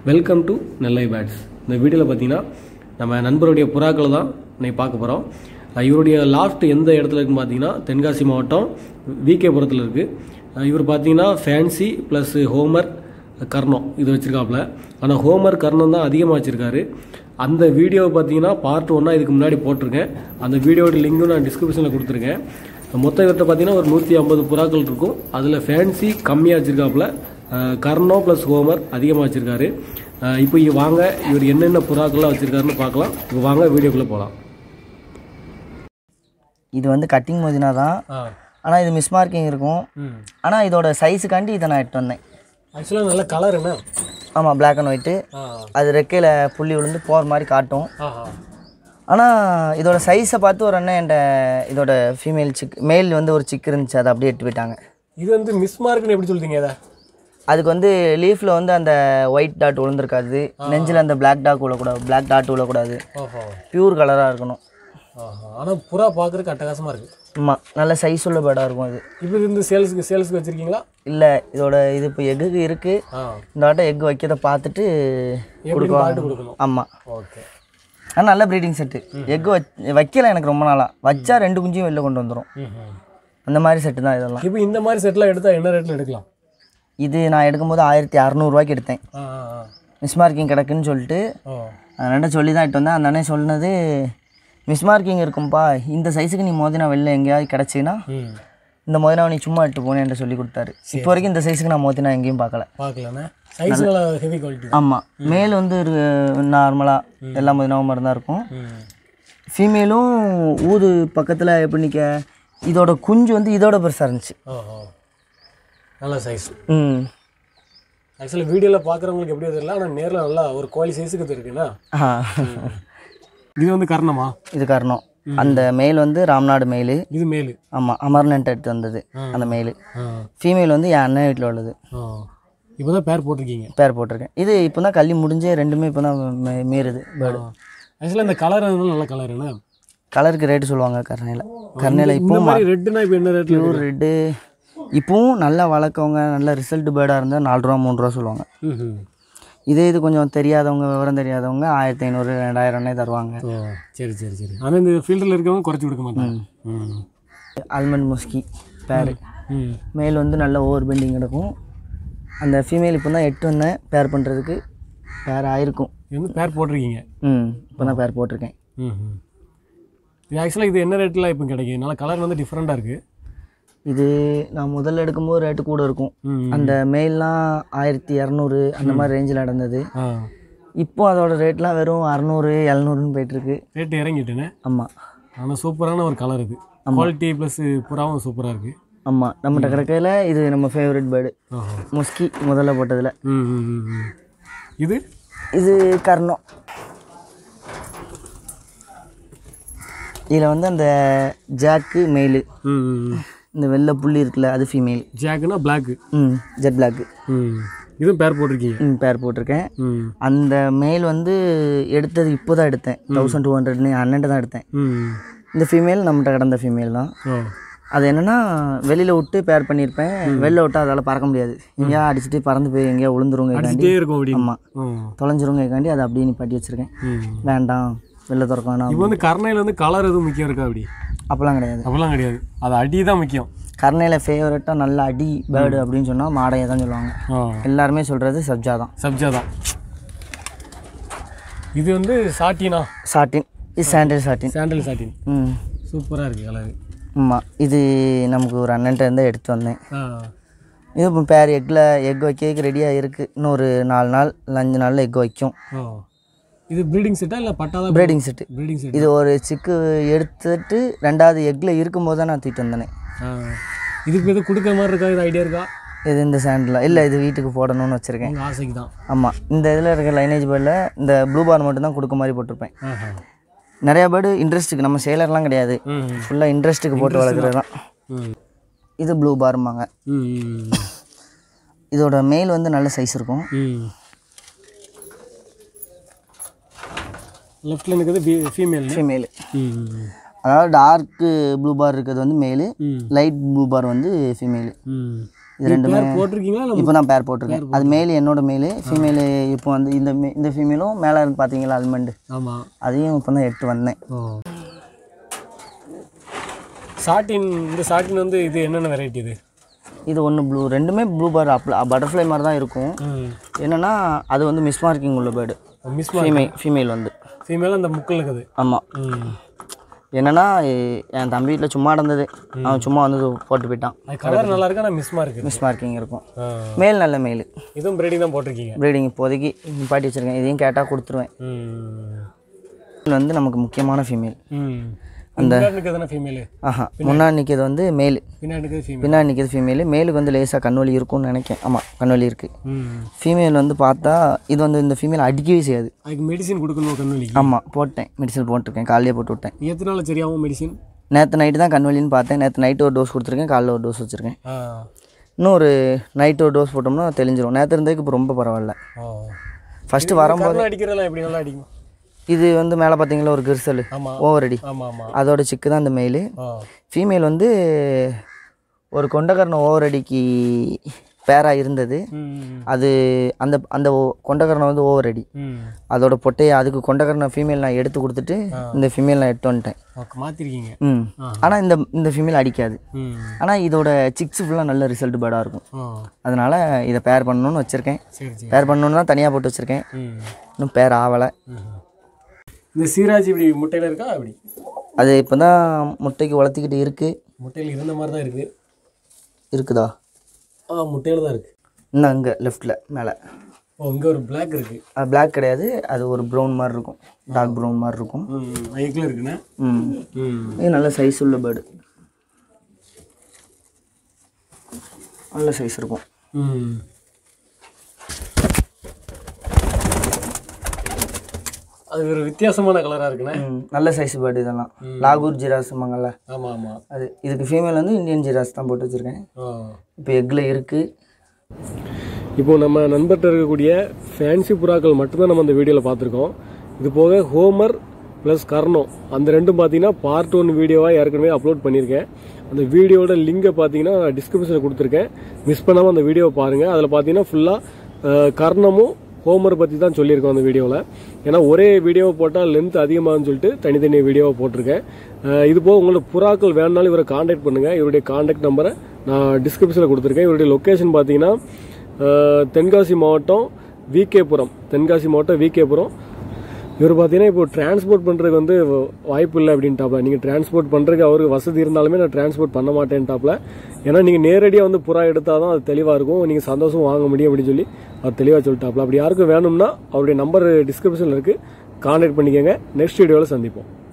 Welcome to Nellai bats இந்த வீடியோவில் பார்த்தீங்கன்னா நம்ம நண்பருடைய புறாக்களை தான் இன்னைக்கு பார்க்க போகிறோம் இவருடைய லாஃப்ட் எந்த இடத்துல இருக்குன்னு பார்த்தீங்கன்னா தென்காசி மாவட்டம் விகேபுரத்தில் இருக்குது இவர் பார்த்தீங்கன்னா ஃபேன்சி ப்ளஸ் ஹோமர் கர்ணம் இது வச்சுருக்காப்புல ஆனால் ஹோமர் கர்ணம் தான் அதிகமாக வச்சுருக்காரு அந்த வீடியோவை பார்த்தீங்கன்னா பார்ட் ஒன்னாக இதுக்கு முன்னாடி போட்டிருக்கேன் அந்த வீடியோட லிங்க்கும் நான் டிஸ்கிரிப்ஷனில் கொடுத்துருக்கேன் மொத்தம் இவர்கிட்ட பார்த்தீங்கன்னா ஒரு நூற்றி ஐம்பது புறாக்கள் இருக்கும் அதில் ஃபேன்சி கம்மியாக வச்சுருக்காப்புல கர்ணம் ப்ளஸ் ஹோமர் அதிகமாக வச்சுருக்காரு இப்போ இ- வாங்க இவர் என்னென்ன புறாக்கள்லாம் வச்சுருக்காருன்னு பார்க்கலாம் இப்போ வாங்க வீடியோக்குள்ளே போகலாம் இது வந்து கட்டிங் மோதினா தான் ஆனால் இது மிஸ் மார்க்கிங் இருக்கும் ம் ஆனால் இதோட சைஸுக்காண்டி இதை நான் எடுத்து வந்தேன் ஆக்சுவலாக நல்ல கலர் என்ன ஆமாம் Black அண்ட் ஒயிட்டு ஆ அது ரெக்கையில் புள்ளி விழுந்து போகிற மாதிரி காட்டும் ஆஹா ஆனால் இதோட சைஸை பார்த்து ஒரு அண்ணன் என்கிட்ட இதோட ஃபீமேல் சிக் மேல் வந்து ஒரு சிக் இருந்துச்சு அதை அப்படியே எடுத்து போயிட்டாங்க இது வந்து மிஸ் மார்க்னு எப்படி சொல்றீங்க இதை அதுக்கு வந்து லீஃபில் வந்து அந்த ஒயிட் டாட் விழுந்திருக்காது நெஞ்சில் அந்த Black டாட் விழக்கூடாது Black டாட் விழக்கூடாது ஓஹோ பியூர் கலராக இருக்கணும் ஆஹா ஆனால் புறா பார்க்குறதுக்கு அட்டகாசமாக இருக்குது ஆமாம் நல்ல சைஸ் உள்ள பேடாக இருக்கும் அது இப்போ இது இந்த சேல்ஸுக்கு சேல்ஸுக்கு வச்சுருக்கீங்களா இல்லை இதோட இது இப்போ எக்குக்கு இருக்குது ஆ இந்த வாட்டம் எக் வைக்கிறத பார்த்துட்டு எப்படி பாட்டு கொடுக்கணும் ஆமாம் ஓகே ஆனால் நல்ல ப்ரீடிங் செட்டு எக் வச் வைக்கல எனக்கு ரொம்ப நாளாக வச்சா ரெண்டு குஞ்சும் வெளில கொண்டு வந்துடும் ம் அந்த மாதிரி செட்டு தான் இதெல்லாம் இப்போ இந்த மாதிரி செட்லாம் எடுத்தால் என்ன ரேட்டில் எடுக்கலாம் இது நான் எடுக்கும்போது ஆயிரத்தி அறநூறுவாய்க்கு எடுத்தேன் ஆ ஆ ஆ மிஸ் மார்க்கிங் கிடக்குன்னு சொல்லிட்டு ஓ அதனால சொல்லி தான் எடுத்து வந்தேன் அந்த அண்ணன் சொன்னது மிஸ் மார்க்கிங் இருக்கும்பா இந்த சைஸுக்கு நீ மோதினா வெளில எங்கேயாவது கிடச்சின்னா ம் இந்த மோதினாவை நீ சும்மா எடுத்து போனேன் என்று சொல்லி கொடுத்தாரு இப்போ வரைக்கும் இந்த சைஸுக்கு நான் மோதினா எங்கேயும் பார்க்கல பார்க்கலாண்ணே சைஸ் நல்லா ஹெவி குவாலிட்டி ஆமாம் மேல் வந்து நார்மலாக எல்லா மோதினாவும் மாதிரி தான் இருக்கும் ம் ஃபீமேலும் ஊது பக்கத்தில் எப்படி நிற்க இதோட குஞ்சு வந்து இதோட பெருசாக இருந்துச்சு ஓ ஓ நல்ல சைஸ் ம் ஆக்சுவலாக வீடியோவில் பார்க்குறவங்களுக்கு எப்படி தெரியல ஆனால் நேரில் நல்லா ஒரு கோழி சைஸுக்கு இது இருக்குண்ணா ஆ இது வந்து கர்ணமா இது காரணம் அந்த மேல் வந்து ராம்நாடு மெயில் இது மேலு ஆமாம் அமர்னன்ட் எடுத்து வந்தது அந்த மெயில் ஆ ஃபீமேல் வந்து என் அண்ணன் வீட்டில் உள்ளது ஆ இப்போ தான் பேர் போட்டிருக்கீங்க பேர் போட்டிருக்கேன் இது இப்போ தான் கள்ளி முடிஞ்சே ரெண்டுமே இப்போ தான் மீறுது பேர்டு ஆக்சுவலாக இந்த கலர் வந்து நல்ல கலர் என்ன கலருக்கு ரேட்டு சொல்லுவாங்க கருணையில் கருணையில் இந்த இப்போவும் மாதிரி ரெட்டுனா இப்போ என்ன ரேட்டில் பியூர் ரெட்டு இப்போவும் நல்லா வளர்க்கவங்க நல்ல ரிசல்ட் பேர்டாக இருந்தால் நாலு ரூபா மூணு ரூபா சொல்லுவாங்க ம் இதே இது கொஞ்சம் தெரியாதவங்க விவரம் தெரியாதவங்க ஆயிரத்தி ஐநூறு ரெண்டாயிரம்னே தருவாங்க ஓ சரி சரி சரி ஆனால் இந்த ஃபீல்டில் இருக்கவங்க குறைச்சி கொடுக்க மாட்டாங்க ம் ஆல்மண்ட் முஸ்கி பேர் ம் மேல் வந்து நல்ல ஓவர் பெண்டிங் கிடக்கும் அந்த ஃபீமேல் இப்போ தான் எட்டு வந்தேன் பேர் பண்ணுறதுக்கு பேர் ஆயிருக்கும் இது வந்து பேர் போட்டிருக்கீங்க ம் இப்போ தான் பேர் போட்டிருக்கேன் ம் ம். இது ஆக்சுவலாக இது என்ன ரேட்டில் இப்போ கிடைக்கும் நல்லா கலர் வந்து டிஃப்ரெண்ட்டாக இருக்குது இது நான் முதல்ல எடுக்கும்போது ரேட்டு கூட இருக்கும் ம் அந்த மேல்லாம் ஆயிரத்தி இரநூறு அந்த மாதிரி ரேஞ்சில் நடந்தது ஆ இப்போ அதோட ரேட்லாம் வெறும் அறநூறு எழுநூறுன்னு போயிட்டுருக்கு ரேட்டு இறங்கிட்டுனே ஆமாம் ஆனால் சூப்பரான ஒரு கலர் இது குவாலிட்டி ப்ளஸ் புறாவும் சூப்பராக இருக்குது ஆமாம் நம்மகிட்ட கிடக்கையில் இது நம்ம ஃபேவரட் பேர்டு ஓஹோ முஸ்கி முதல்ல போட்டதில் ம் ம் ம், ம் இது இது கர்ணம் இதில் வந்து அந்த ஜாக்கு மெயிலு ம் ம், ம் இந்த வெள்ளை புள்ளி இருக்குல்ல அது ஃபீமேல் ஜாக்குனா பிளாக்கு ம் ஜெட் பிளாக்கு ம் இதுவும் பேர் போட்டிருக்கீங்க ம் பேர் போட்டிருக்கேன் ம் அந்த மேல் வந்து எடுத்தது இப்போ தான் எடுத்தேன் தௌசண்ட் டூ ஹண்ட்ரட்னு அண்ணன்ட்டு தான் எடுத்தேன் ம் இந்த ஃபீமேல் நம்மகிட்ட கிடந்த ஃபீமேல் தான் ஓ அது என்னென்னா வெளியில் விட்டு பேர் பண்ணியிருப்பேன் வெளில விட்டு அதால் பறக்க முடியாது எங்கேயா அடிச்சுட்டு பறந்து போய் எங்கேயா விழுந்துருங்க அடிச்சிட்டே இருக்கும் அப்படின்னு ஆமாம் ம் தொலைஞ்சிருங்காண்டி அதை அப்படியே நிப்பாட்டி வச்சுருக்கேன் ம் வேண்டாம் வெளில திறக்க வேணாம் இப்போ வந்து கர்ணையில் வந்து கலர் எதுவும் முக்கியம் இருக்கா அப்படி அப்போல்லாம் கிடையாது அப்படிலாம் கிடையாது அது அடி தான் முக்கியம் கர்ணையில் ஃபேவரட்டாக நல்ல அடி பேர்டு அப்படின்னு சொன்னால் மாடையை தான் சொல்லுவாங்க ஆ எல்லாருமே சொல்கிறது சப்ஜா தான் சப்ஜா தான் இது வந்து சாட்டினா சாட்டின் இது சாண்டில் சாட்டின் சாண்டல் சாட்டின் ம் சூப்பராக இருக்குது கலரு ஆமாம் இது நமக்கு ஒரு அண்ணன்ட்ட இருந்து எடுத்து வந்தேன் ஆ இது இப்போ பேர் எக்கில் எக் வைக்க ரெடியாக இருக்குது இன்னும் ஒரு நாலு நாள் இல்லை அஞ்சு நாளில் எக் வைக்கும் ஓ இது ப்ரீடிங் செட்டா இல்லை பட்டாதான் ப்ரீடிங் செட்டு ப்ரீடிங் செட் இது ஒரு சிக்கு எடுத்துட்டு ரெண்டாவது எக்கில் இருக்கும்போது தான் நான் தூக்கிட்டு வந்தேனே ஆ இதுக்கு எதுவும் கொடுக்குற மாதிரி இருக்கா இது ஐடியா இருக்கா இது இந்த சாண்டில் இல்லை இது வீட்டுக்கு போடணும்னு வச்சுருக்கேன் உங்கள் ஆசைக்கு தான் ஆமாம் இந்த இதில் இருக்க லைனேஜ் பேர்டில் இந்த ப்ளூ பார் மட்டும் தான் கொடுக்க மாதிரி போட்டிருப்பேன் ஆஹா நிறையா பேர்டு இன்ட்ரெஸ்ட்டுக்கு நம்ம சேலர்லாம் கிடையாது ம் ஃபுல்லாக இன்ட்ரெஸ்ட்டுக்கு போட்டு வளர்க்குறது தான் ம் இது ப்ளூ பார்ம்பாங்க ம் ம் இதோட மேல் வந்து நல்ல சைஸ் இருக்கும் ம் லெஃப்டில் இருக்கிறது ஃபீமேல் ஃபீமேல் ம் ம் அதாவது டார்க்கு ப்ளூ பார் இருக்கிறது வந்து மேலு ம் லைட் ப்ளூ பார் வந்து ஃபீமேலு ம் இது ரெண்டுமே பேர் போட்டிருக்கீங்களா இல்லை இப்போ தான் பேர் போட்டிருக்கேன் அது மேல் என்னோட மேல் ஃபீமேல் இப்போ வந்து இந்த மே- இந்த ஃபீமேலும் மேலே இருந்து பார்த்தீங்களா அல்மண்டு ஆமாம் அதையும் இப்போ தான் எட்டு வந்தேன் ஓ சாட்டின் இந்த சாட்டின் வந்து இது என்னென்ன வெரைட்டி இது இது ஒன்று ப்ளூ ரெண்டுமே ப்ளூ பேர்டு அப்ல பட்டர்ஃப்ளை மாதிரி தான் இருக்கும் ம் என்னென்னா அது வந்து மிஸ் மார்க்கிங் உள்ள பேர்டு மிஸ் ஃபீமேல் ஃபீமேல் வந்து ஃபீமேல் அந்த முக்கில் இருக்குது ஆமாம் ம் என்னென்னா என் தம்பி வீட்டில் சும்மா இருந்தது அவன் சும்மா வந்து போட்டு போயிட்டான் அது கலர் நல்லா இருக்கு ஆனால் மிஸ்மா இருக்குது மிஸ் மார்க்கிங் இருக்கும் ஆ மேல் நல்ல மேல் இதுவும் பிரீடிங் தான் போட்டிருக்கீங்க ப்ரீடிங் இப்போதைக்கு நிப்பாட்டி வச்சுருக்கேன் இதையும் கேட்டால் கொடுத்துருவேன் ம் இது வந்து நமக்கு முக்கியமான ஃபீமேல் ம் அந்த எதுனா ஃபீமேலு ஆஹா முன்னாடி நிற்கிறது வந்து மேல் பின்னாடி இருக்குது ஃபீமேல் பின்னாடி நிற்கிறது ஃபீமேல் மேலுக்கு வந்து லேசாக கண்வலி இருக்கும்னு நினைக்கிறேன் ஆமாம் கண்வலி இருக்குது ம் ஃபீமேல் வந்து பார்த்தா இது வந்து இந்த ஃபீமேல் அடிக்கவே செய்யாது அதுக்கு மெடிசின் கொடுக்கணும் கண்வலிக்கு ஆமாம் போட்டேன் மெடிசன் போட்டிருக்கேன் காலையிலே போட்டு விட்டேன் எத்தனை நாள் சரியாகும் மெடிசின் நேற்று நைட்டு தான் கண்வலின்னு பார்த்தேன் நேற்று நைட்டு ஒரு டோஸ் கொடுத்துருக்கேன் காலைல ஒரு டோஸ் வச்சுருக்கேன் ஆ இன்னும் ஒரு நைட்டு ஒரு டோஸ் போட்டோம்னா தெளிஞ்சிரும் நேற்று இருந்ததுக்கு இப்போ ரொம்ப பரவாயில்ல ஆ ஃபஸ்ட்டு வரும்போது கண்ணு அடிக்கிறதெல்லாம் எப்படி நல்லா அடிக்கும் இது வந்து மேலே பார்த்தீங்களா ஒரு கிரிசல் ஆமாம் ஓவர் அடி ஆமாம் ஆமாம் அதோட சிக்கு தான் இந்த மெயிலு ஆ ஃபீமேல் வந்து ஒரு கொண்டகரண ஓவர் அடிக்கு பேராக இருந்தது ம் அது அந்த அந்த ஓ- கொண்டகரணம் வந்து ஓவர் அடி ம் அதோட பொட்டையை அதுக்கு கொண்டகரண ஃபீமேல் நான் எடுத்து கொடுத்துட்டு இந்த ஃபீமேல் நான் எடுத்து வந்துட்டேன் ஓகே மாற்றிருக்கீங்க ம் ஆனால் இந்த இந்த ஃபீமேல் அடிக்காது ம் ஆனால் இதோட சிக்ஸ் ஃபுல்லாக நல்ல ரிசல்ட் பேடாக இருக்கும் ஆ அதனால் இதை பேர் பண்ணணும்னு வச்சுருக்கேன் சரி சரி பேர் பண்ணணுன்னு தான் தனியாக போட்டு வச்சுருக்கேன் ம் இன்னும் பேர் ஆகலை ம். இந்த சீராஜ் இப்படி முட்டையில் இருக்கா அப்படி அது இப்போ தான் முட்டைக்கு வளர்த்திக்கிட்டு இருக்குது முட்டையில் இருந்த மாதிரி தான் இருக்குது இருக்குதா ஆ முட்டையில் தான் இருக்குது இன்னும் அங்கே லெஃப்ட்டில் மேலே ஓ இங்கே ஒரு பிளாக் இருக்குது அது பிளாக் கிடையாது அது ஒரு ப்ரௌன் மாதிரி இருக்கும் டார்க் ப்ரௌன் மாதிரி இருக்கும் ம் ஐக்கில் இருக்குண்ணே ம் ம் இது நல்ல சைஸ் உள்ள பேர்டு நல்ல சைஸ் இருக்கும் ம் அது ஒரு வித்தியாசமான கலராக இருக்குண்ணே ம், நல்ல சைஸ் பேர்டு இதெல்லாம் லாகூர் ஜிராஸ்மாங்கல்ல ஆமாம் ஆமாம் அது இதுக்கு ஃபீமேல் வந்து இந்தியன் ஜிராஸ் தான் போட்டு வச்சுருக்கேன் ஆ இப்போ எக்கில் இருக்குது இப்போ நம்ம நண்பர்கிட்ட இருக்கக்கூடிய ஃபேன்சி புறாக்கள் மட்டும்தான் நம்ம இந்த வீடியோவில் பார்த்துருக்கோம் இது போக ஹோமர் ப்ளஸ் கர்ணம் அந்த ரெண்டும் பார்த்தீங்கன்னா பார்ட் ஒன் வீடியோவாக ஏற்கனவே அப்லோட் பண்ணியிருக்கேன் அந்த வீடியோட லிங்கை பார்த்தீங்கன்னா டிஸ்கிரிப்ஷனில் கொடுத்துருக்கேன் மிஸ் பண்ணாமல் அந்த வீடியோவை பாருங்கள் அதில் பார்த்தீங்கன்னா ஃபுல்லாக கர்ணமும் ஹோமர் பற்றி தான் சொல்லியிருக்கோம் அந்த வீடியோவில் ஏன்னா ஒரே வீடியோவை போட்டால் லென்த் அதிகமாகும்னு சொல்லிட்டு தனித்தனி வீடியோவை போட்டிருக்கேன் அஹ் இது போக உங்களுக்கு புறாக்கள் வேணுனாலும் இவரை காண்டாக்ட் பண்ணுங்கள் இவருடைய காண்டாக்ட் நம்பரை நான் டிஸ்கிரிப்ஷனில் கொடுத்துருக்கேன் இவருடைய லொக்கேஷன் பார்த்தீங்கன்னா அஹ் தென்காசி மாவட்டம் விகேபுரம் தென்காசி மாவட்டம் விகேபுரம் இவர் பார்த்தீங்கன்னா இப்போ டிரான்ஸ்போர்ட் பண்ணுறதுக்கு வந்து வாய்ப்பு இல்லை அப்படின்ட்டாப்ல நீங்கள் டிரான்ஸ்போர்ட் பண்ணுறதுக்கு அவருக்கு வசதி இருந்தாலுமே நான் டிரான்ஸ்போர்ட் பண்ண மாட்டேன்ட்டாப்ல ஏன்னா நீங்கள் நேரடியாக வந்து புறா எடுத்தால் தான் அது தெளிவாக இருக்கும் நீங்கள் சந்தோஷம் வாங்க முடியும் அப்படின்னு சொல்லி அவர் தெளிவாக சொல்லிட்டாப்ல அப்படி யாருக்கும் வேணும்னா அவருடைய நம்பர் டிஸ்கிரிப்ஷனில் இருக்குது கான்டாக்ட் பண்ணிக்கோங்க நெக்ஸ்ட் வீடியோவில் சந்திப்போம்